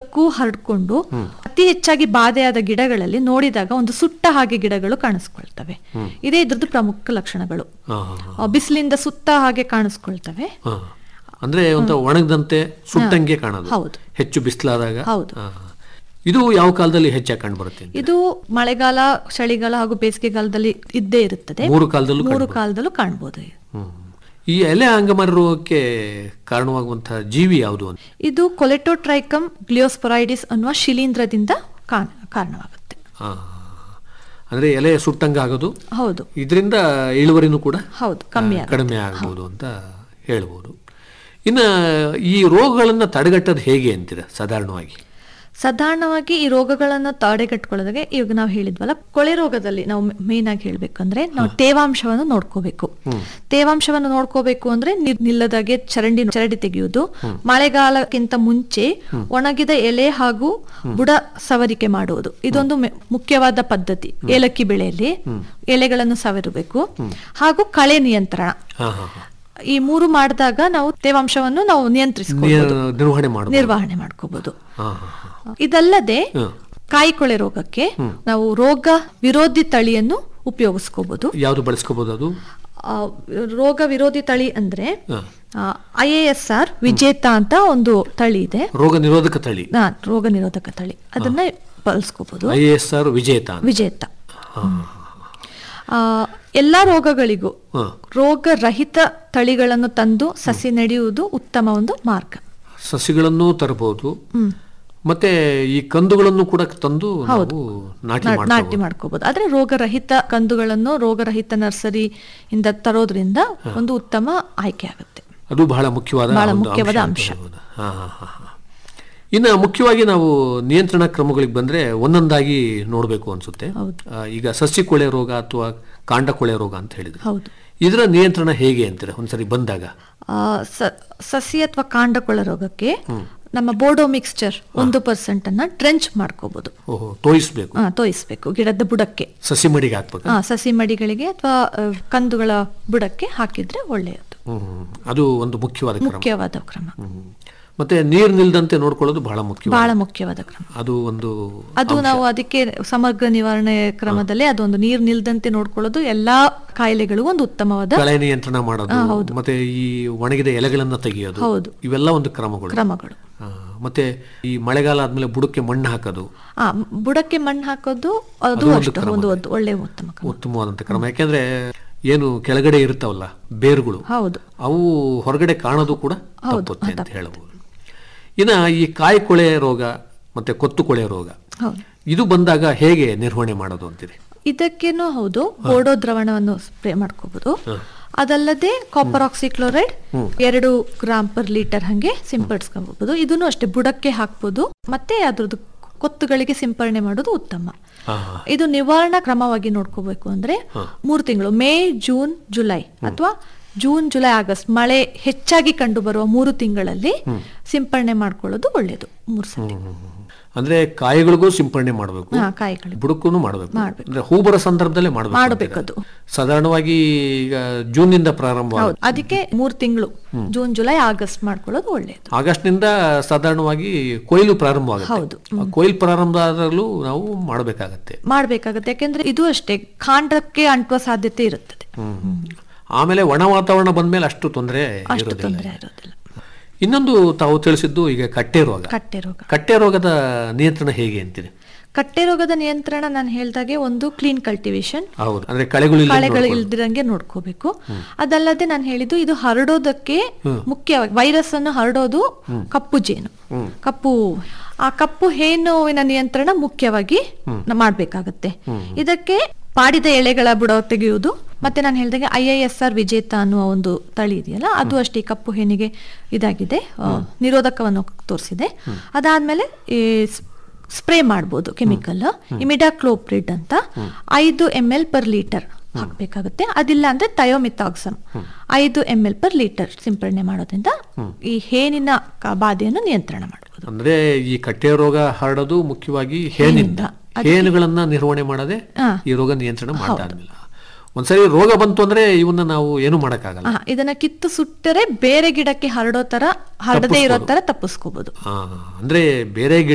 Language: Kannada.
ಉದ್ದಕ್ಕೂ ಹರಡ್ಕೊಂಡು ಅತಿ ಹೆಚ್ಚಾಗಿ ಬಾಧೆಯಾದ ಗಿಡಗಳಲ್ಲಿ ನೋಡಿದಾಗ ಒಂದು ಸುಟ್ಟ ಹಾಗೆ ಗಿಡಗಳು ಕಾಣಿಸ್ಕೊಳ್ತವೆ ಇದೇ ಇದ್ರದ್ದು ಪ್ರಮುಖ ಲಕ್ಷಣಗಳು ಹಾ, ಹಾ, ಹಾ. ಆ, ಬಿಸಿಲಿಂದ ಸುತ್ತ ಹಾಗೆ ಕಾಣಿಸ್ಕೊಳ್ತವೆ ಹಾ. ಅಂದ್ರೆ ಒಂಥರ ಒಣಗದಂತೆ ಸುಟ್ಟಂಗೆ ಕಾಣೋದು ಹೌದು. ಹೆಚ್ಚು ಬಿಸಿಲಾದಾಗ ಹೌದು. ಇದು ಯಾವ ಕಾಲದಲ್ಲಿ ಹೆಚ್ಚಾಗಿ ಕಂಡು ಬರುತ್ತೆ ಇದು ಮಳೆಗಾಲ ಚಳಿಗಾಲ ಹಾಗೂ ಬೇಸಿಗೆಗಾಲದಲ್ಲಿ ಇದ್ದೇ ಇರುತ್ತದೆ ಮೂರು ಕಾಲದಲ್ಲೂ ಮೂರು ಕಾಲದಲ್ಲೂ ಕಾಣ್ಬೋದು ಹ್ಮ್. ಈ ಎಲೆ ಅಂಗಮಾರಿ ರೋಗಕ್ಕೆ ಕಾರಣವಾಗುವಂತಹ ಜೀವಿ ಯಾವುದು ಅಂತ ಇದು ಕೊಲೆಟೋಟ್ರೈಕಮ್ ಗ್ಲಿಯೋಸ್ಪೊರೈಡಿಸ್ ಅನ್ನುವ ಶಿಲೀಂಧ್ರದಿಂದ ಕಾಣ್- ಕಾರಣವಾಗುತ್ತೆ ಹಾ. ಅಂದ್ರೆ ಎಲೆ ಸುಟ್ಟಂಗ ಆಗೋದು ಹೌದು ಇದರಿಂದ ಇಳುವರಿನೂ ಕೂಡ ಹೌದು ಕಮ್ಮಿ ಆ, ಆಗುತ್ತೆ. ಕಡಿಮೆ ಆಗ್ಬೋದು ಅಂತ ಹೇಳ್ಬೋದು ಇನ್ನು ಈ ರೋಗಗಳನ್ನು ತಡೆಗಟ್ಟೋದು ಹೇಗೆ ಅಂತೀರ ಸಾಧಾರಣವಾಗಿ ಸಾಧಾರಣವಾಗಿ ಈ ರೋಗಗಳನ್ನು ತಡೆಗಟ್ಕೊಳ್ಳೋದಾಗೆ ಇವಾಗ ನಾವು ಹೇಳಿದ್ವಲ್ಲ ಕೊಳೆ ರೋಗದಲ್ಲಿ ನಾವು ಮೇನ್ ಆಗಿ ಹೇಳ್ಬೇಕಂದ್ರೆ ನಾವು ತೇವಾಂಶವನ್ನು ನೋಡ್ಕೋಬೇಕು ತೇವಾಂಶವನ್ನು ನೋಡ್ಕೋಬೇಕು ಅಂದ್ರೆ ನೀರ್ ನಿಲ್ಲದಾಗೆ ಚರಂಡಿ ಚರಂಡಿ ತೆಗೆಯುವುದು ಮಳೆಗಾಲಕ್ಕಿಂತ ಮುಂಚೆ ಒಣಗಿದ ಎಲೆ ಹಾಗೂ ಬುಡ ಸವರಿಕೆ ಮಾಡುವುದು ಇದೊಂದು ಮೆ- ಮುಖ್ಯವಾದ ಪದ್ಧತಿ ಏಲಕ್ಕಿ ಬೆಳೆಯಲ್ಲಿ ಎಲೆಗಳನ್ನು ಸವರಬೇಕು ಹಾಗೂ ಕಳೆ ನಿಯಂತ್ರಣ ಹಾ ಹಾ ಹಾ. ಈ ಮೂರು ಮಾಡಿದಾಗ ನಾವು ತೇವಾಂಶವನ್ನು ನಾವು ನಿಯಂತ್ರಿಸ್ಕೋಬಹುದು ನಿರ್- ನಿರ್ವಹಣೆ ಮಾಡೋದು ನಿರ್ವಹಣೆ ಮಾಡ್ಕೋಬಹುದು ಹಾ ಹಾ ಹಾ. ಇದಲ್ಲದೆ ಹಾ. ಕಾಯಿಕೊಳೆ ರೋಗಕ್ಕೆ ನಾವು ರೋಗ ವಿರೋಧಿ ತಳಿಯನ್ನು ಉಪಯೋಗಿಸ್ಕೋಬಹುದು ಯಾವುದು ಬಳಸ್ಕೋಬಹುದು ಅದು ಆ, ರೋಗ ವಿರೋಧಿ ತಳಿ ಅಂದ್ರೆ ಹಾ. ಐ ಎ ಎಸ್ ಆರ್ ವಿಜೇತ ಅಂತ ಒಂದು ತಳಿ ಇದೆ ರೋಗ ನಿರೋಧಕ ತಳಿ ಆ, ರೋಗ ನಿರೋಧಕ ತಳಿ ಅದನ್ನ ಬಳಸ್ಕೋಬಹುದು ಐ ಎಸ್ ಆರ್ ವಿಜೇತ ಅಂತ. ವಿಜೇತ ಹಾ. ಆ, ಎಲ್ಲಾ ರೋಗಗಳಿಗೂ ಹಾ. ರೋಗರಹಿತ ತಳಿಗಳನ್ನು ತಂದು ಸಸಿ ನೆಡೆಯುವುದು ಉತ್ತಮ ಒಂದು ಮಾರ್ಗ ಸಸಿಗಳನ್ನು ತರಬಹುದು ಮತ್ತೆ ಈ ಕಂದುಗಳನ್ನು ಕೂಡ ತಂದು ನಾವು ನಾಟಿ ನಾ- ಮಾಡ್ಕೋಬಹುದು ನಾಟಿ ಮಾಡ್ಕೋಬಹುದು ಆದ್ರೆ ರೋಗರಹಿತ ಕಂದುಗಳನ್ನು ರೋಗರಹಿತ ನರ್ಸರಿ ಇಂದ ತರೋದ್ರಿಂದ ಒಂದು ಉತ್ತಮ ಆಯ್ಕೆ ಆಗುತ್ತೆ ಅದು ಬಹಳ ಮುಖ್ಯವಾದ ಬಹಳ ಒಂದು ಮುಖ್ಯವಾದ ಅಂತ ಅಂಶ. ಹೇಳ್ಬೋದು. ಹಾ, ಹಾ, ಹಾ, ಹಾ. ಇನ್ನು ಮುಖ್ಯವಾಗಿ ನಾವು ನಿಯಂತ್ರಣ ಕ್ರಮಗಳಿಗೆ ಬಂದ್ರೆ ಒಂದೊಂದಾಗಿ ನೋಡಬೇಕು ಅನ್ಸುತ್ತೆ ಹೌದು. ಆ, ಈಗ ಸಸಿ ಕೊಳೆ ರೋಗ ಅಥವಾ ಕಾಂಡ ಕೊಳೆ ರೋಗ ಅಂತ ಹೇಳಿದ್ರೆ ಹೌದು ಇದರ ನಿಯಂತ್ರಣ ಹೇಗೆ ಅಂತೀರ ಒಂದ್ಸರಿ ಬಂದಾಗ ಆ, ಸ- ಸಸಿ ಅಥವಾ ಕಾಂಡಕೊಳ ರೋಗಕ್ಕೆ ನಮ್ಮ ಬೋಡೋ ಮಿಕ್ಸ್ಚರ್ ಒಂದು ಪರ್ಸೆಂಟ್ ಅನ್ನ ಟ್ರೆಂಚ್ ಮಾಡ್ಕೋಬಹುದು ಓಹೋ ತೋಯಿಸ್ಬೇಕು ಆ, ತೋಯಿಸ್ಬೇಕು ಗಿಡದ ಬುಡಕ್ಕೆ ಸಸಿ ಮಡಿಗೆ ಹಾಕ್ಬೇಕು ಆ, ಸಸಿ ಮಡಿಗಳಿಗೆ ಅಥವಾ ಕಂದುಗಳ ಬುಡಕ್ಕೆ ಹಾಕಿದ್ರೆ ಒಳ್ಳೆಯದು ಹ್ಮ್. ಅದು ಒಂದು ಮುಖ್ಯವಾದ ಕ್ರಮ ಮುಖ್ಯವಾದ ಕ್ರಮ ಹ್ಮ್. ಮತ್ತೆ ನೀರು ನಿಲ್ದಂತೆ ನೋಡ್ಕೊಳ್ಳೋದು ಬಹಳ ಮುಖ್ಯ ಬಹಳ ಮುಖ್ಯವಾದ ಕ್ರಮ ಅದು ಒಂದು ಅದು ನಾವು ಅದಕ್ಕೆ ಸಮಗ್ರ ನಿವಾರಣೆ ಕ್ರಮದಲ್ಲಿ ಅದೊಂದು ನೀರು ನಿಲ್ದಂತೆ ನೋಡ್ಕೊಳ್ಳೋದು ಎಲ್ಲಾ ಕಾಯಿಲೆಗಳಿಗೂ ಒಂದು ಉತ್ತಮವಾದ ಕಳೆ ನಿಯಂತ್ರಣ ಮಾಡೋದು ಮತ್ತೆ ಈ ಒಣಗಿದ ಎಲೆಗಳನ್ನ ತೆಗೆಯೋದು ಹೌದು. ಇವೆಲ್ಲ ಒಂದು ಕ್ರಮಗಳು ಕ್ರಮಗಳು ಆ, ಮತ್ತೆ ಈ ಮಳೆಗಾಲ ಆದ್ಮೇಲೆ ಬುಡಕ್ಕೆ ಮಣ್ಣು ಹಾಕೋದು ಆ ಬುಡಕ್ಕೆ ಮಣ್ಣು ಹಾಕೋದು ಅದು ಅದು ಒಂದು ಅಷ್ಟು ಕ್ರಮ. ಒಂದು ಒಂದು ಒಳ್ಳೆಯ ಉತ್ತಮ ಕ್ರಮ ಉತ್ತಮವಾದಂತ ಕ್ರಮ ಯಾಕೆಂದ್ರೆ ಏನು ಕೆಳಗಡೆ ಇರ್ತಾವಲ್ಲ ಬೇರುಗಳು ಹೌದು ಅವು ಹೊರಗಡೆ ಕಾಣೋದು ಕೂಡ ತಪ್ಪುತ್ತೆ ಅಂತ ಹೇಳಬಹುದು ಇನ್ನ ಈ ಕಾಯಿ ಕೊಳೆ ರೋಗ ಮತ್ತೆ ಕೊತ್ತು ಕೊಳೆ ರೋಗ ಹೌದು ಇದು ಬಂದಾಗ ಹೇಗೆ ನಿರ್ವಹಣೆ ಮಾಡೋದು ಅಂತೀರಿ ಇದಕ್ಕೇನು ಹೌದು ಬೋಡೋ ದ್ರವಣವನ್ನು ಸ್ಪ್ರೇ ಮಾಡ್ಕೋಬಹುದು ಅದಲ್ಲದೆ ಕಾಪರ್ ಆಕ್ಸಿಕ್ಲೋರೈಡ್ ಎರಡು ಗ್ರಾಮ್ ಪರ್ ಲೀಟರ್ ಹಂಗೆ ಸಿಂಪಡಿಸ್ಕೋಬಹುದು ಇದನ್ನು ಅಷ್ಟೇ ಬುಡಕ್ಕೆ ಹಾಕ್ಬೋದು ಮತ್ತೆ ಅದ್ರದ್ದು ಕೊತ್ತುಗಳಿಗೆ ಸಿಂಪರಣೆ ಮಾಡೋದು ಉತ್ತಮ ಹಾ, ಹಾ. ಇದು ನಿವಾರಣಾ ಕ್ರಮವಾಗಿ ನೋಡ್ಕೋಬೇಕು ಅಂದ್ರೆ ಮೂರು ತಿಂಗಳು ಮೇ ಜೂನ್ ಜುಲೈ ಅಥವಾ ಜೂನ್ ಜುಲೈ ಆಗಸ್ಟ್ ಮಳೆ ಹೆಚ್ಚಾಗಿ ಕಂಡು ಬರುವ ಮೂರು ತಿಂಗಳಲ್ಲಿ ಸಿಂಪರಣೆ ಮಾಡ್ಕೊಳ್ಳೋದು ಒಳ್ಳೆಯದು ಮೂರು ಸತಿ ಹ್ಮ್, ಹ್ಮ್, ಹ್ಮ್. ಅಂದ್ರೆ ಕಾಯಿಗಳಿಗೂ ಸಿಂಪರಣೆ ಮಾಡಬೇಕು ಹಾ ಕಾಯಿಗಳು ಬುಡಕ್ಕೂ ಮಾಡಬೇಕು ಮಾಡ್ಬೇಕು. ಅಂದ್ರೆ ಹೂ ಬರೋ ಸಂದರ್ಭದಲ್ಲೇ ಮಾಡಬೇಕು ಮಾಡಬೇಕದು ಸಾಧಾರಣವಾಗಿ ಈಗ ಜೂನ್ ನಿಂದ ಪ್ರಾರಂಭ ಹೌದು ಅದಕ್ಕೆ ಮೂರು ತಿಂಗಳು ಜೂನ್ ಜುಲೈ ಆಗಸ್ಟ್ ಮಾಡ್ಕೊಳ್ಳೋದು ಒಳ್ಳೆಯದು ಆಗಸ್ಟ್ ನಿಂದ ಸಾಧಾರಣವಾಗಿ ಕೊಯ್ಲು ಪ್ರಾರಂಭವಾಗುತ್ತೆ ಹೌದು. ಆ ಕೊಯ್ಲು ಪ್ರಾರಂಭ ಆದಾಗಲೂ ನಾವು ಮಾಡಬೇಕಾಗತ್ತೆ ಮಾಡ್ಬೇಕಾಗತ್ತೆ ಯಾಕೆಂದ್ರೆ ಇದು ಅಷ್ಟೇ ಕಾಂಡಕ್ಕೆ ಅಂಟುವ ಸಾಧ್ಯತೆ ಇರುತ್ತದೆ ಆಮೇಲೆ ಒಣ ವಾತಾವರಣ ಬಂದ್ಮೇಲೆ ಅಷ್ಟು ತೊಂದರೆ ಅಷ್ಟು ಇರೋದಿಲ್ಲ ತೊಂದರೆ ಇರೋದಿಲ್ಲ ಇನ್ನೊಂದು ತಾವು ತಿಳಿಸಿದ್ದು ಈಗ ಕಟ್ಟೆ ರೋಗ ಕಟ್ಟೆ ರೋಗ ಕಟ್ಟೆ ರೋಗದ ನಿಯಂತ್ರಣ ಹೇಗೆ ಅಂತೀರಿ ಕಟ್ಟೆ ರೋಗದ ನಿಯಂತ್ರಣ ನಾನು ಹೇಳ್ದಾಗೆ ಒಂದು ಕ್ಲೀನ್ ಕಲ್ಟಿವೇಶನ್ ಹೌದು ಅಂದ್ರೆ ಕಳೆಗಳು ಇಲ್ಲದೆ ಕಳೆಗಳು ನೋಡ್ಕೊಳ್ಳೋದು. ಇಲ್ದಿರಂಗೆ ನೋಡ್ಕೋಬೇಕು ಅದಲ್ಲದೆ ನಾನು ಹೇಳಿದ್ದು ಇದು ಹರಡೋದಕ್ಕೆ ಮುಖ್ಯವಾಗಿ ವೈರಸ್ ಅನ್ನು ಹರಡೋದು ಕಪ್ಪು ಜೇನು ಕಪ್ಪು ಆ ಕಪ್ಪು ಹೇನುವಿನ ನಿಯಂತ್ರಣ ಮುಖ್ಯವಾಗಿ ನ- ಮಾಡ್ಬೇಕಾಗತ್ತೆ ಇದಕ್ಕೆ ಪಾಡಿದ ಎಳೆಗಳ ಬುಡ ತೆಗೆಯುವುದು ಮತ್ತೆ ನಾನು ಹೇಳಿದಾಗೆ ಐ ಐ ಎಸ್ ಆರ್ ವಿಜೇತ ಅನ್ನುವ ಒಂದು ತಳಿ ಇದೆಯಲ್ಲ ಅದು ಅಷ್ಟೇ ಈ ಕಪ್ಪು ಹೇನಿಗೆ ಇದಾಗಿದೆ ಆ, ನಿರೋಧಕವನ್ನು ತೋರಿಸಿದೆ ಅದಾದ್ಮೇಲೆ ಈ ಸ್- ಸ್ಪ್ರೇ ಮಾಡ್ಬೋದು ಕೆಮಿಕಲ್ ಇಮಿಡಾಕ್ಲೋಪ್ರಿಡ್ ಅಂತ ಐದು ಎಮ್ ಎಲ್ ಪರ್ ಲೀಟರ್ ಹಾಕ್ಬೇಕಾಗುತ್ತೆ ಅದಿಲ್ಲ ಅಂದ್ರೆ ಥಯೋಮಿಥಾಕ್ಸಮ್ ಐದು ಎಮ್ ಎಲ್ ಪರ್ ಲೀಟರ್ ಸಿಂಪಡಣೆ ಮಾಡೋದ್ರಿಂದ ಈ ಹೇನಿನ ಕ- ಬಾಧೆಯನ್ನು ನಿಯಂತ್ರಣ ಮಾಡಬಹುದು ಅಂದ್ರೆ ಈ ಕಟ್ಟೆ ರೋಗ ಹರಡೋದು ಮುಖ್ಯವಾಗಿ ಹೇನಿಂದ ಹೇನುಗಳನ್ನ ನಿರ್ವಹಣೆ ಮಾಡದೆ ಹಾ. ಈ ರೋಗ ನಿಯಂತ್ರಣ ಮಾಡ್ತಾರಲಿಲ್ಲ ಒಂದ್ಸರಿ ರೋಗ ಬಂತು ಅಂದ್ರೆ ಇವನ್ನ ನಾವು ಏನು ಮಾಡಕ್ಕಾಗಲ್ಲ ಇದನ್ನ ಕಿತ್ತು ಸುಟ್ಟರೆ ಬೇರೆ ಗಿಡಕ್ಕೆ ಹರಡೋ ತರ ಹರಡದೇ ಇರೋ ತರ ತಪ್ಪಿಸ್ಕೋಬಹುದು ಆ, ಅಂದ್ರೆ ಬೇರೆ ಗಿಡ